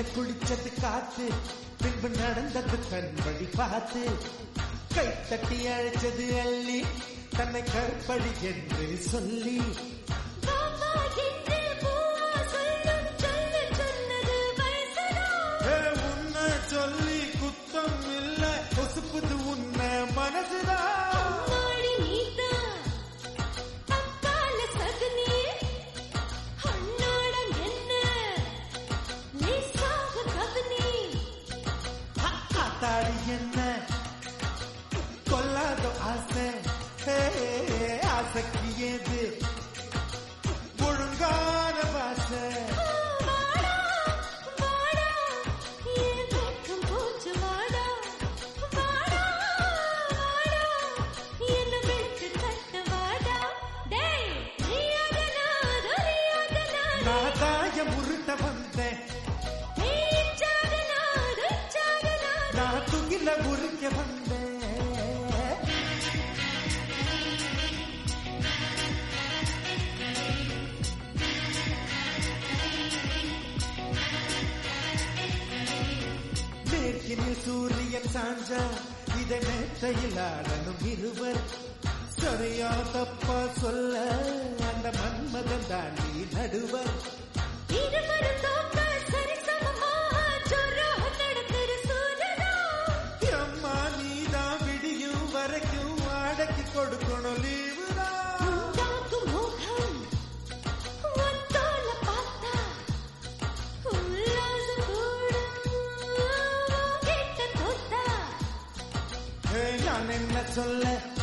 குடிச்சது காத்து பின்பு நடந்தது கண்படி பார்த்து கை தட்டி அழைச்சது அள்ளி தன்னை கற்பழி என்று சொல்லி பாப்பா என்று பூவா சொல்லும் சொல்லு சொன்னது வயசுதான் ஏ, உன்னை சொல்லி குத்தம் இல்ல ஒசுப்புது உன்ன மனசுதான் அம்மாடி நீதான் அக்கால சகுனி அண்ணாடம் என்ன லேசாக கவனி ஆத்தாடி என்ன கொல்லாத ஆசை ஹே, ஆசைக்கு ஏது ஒழுங்கான பாசை வாடா வாடா என் பக்கம் போச்சு வாடா வாடா வாடா என்ன விட்டு கட்ட வாடா டேய் நீயாக நான் நீயாக நான் நான் தாய முருட்ட வந்தேன் நீச்சாக நான் உச்சாக நான் நான் துகில முறிக்க வந்தேன் மேற்கினில் சூரியன் சாஞ்சா இதை மேற்றையில் ஆடணும் இருவர் சரியா தப்பா சொல்ல அந்த மன்மதன் தாண்டி நடுவர் இருவரும் தோக்க சரிசமமாக ஜோராக நடக்கிற சூரனா அம்மா நீதான் விடியும் வரைக்கும் அடக்கி கொடுக்கணும் லீவுதான் உண்டாக்கும் மோகம் ஒத்தோல பார்த்தா உல்லாசம் கூட கிட்ட தோத்தா ஏய், நான் என்ன சொல்ல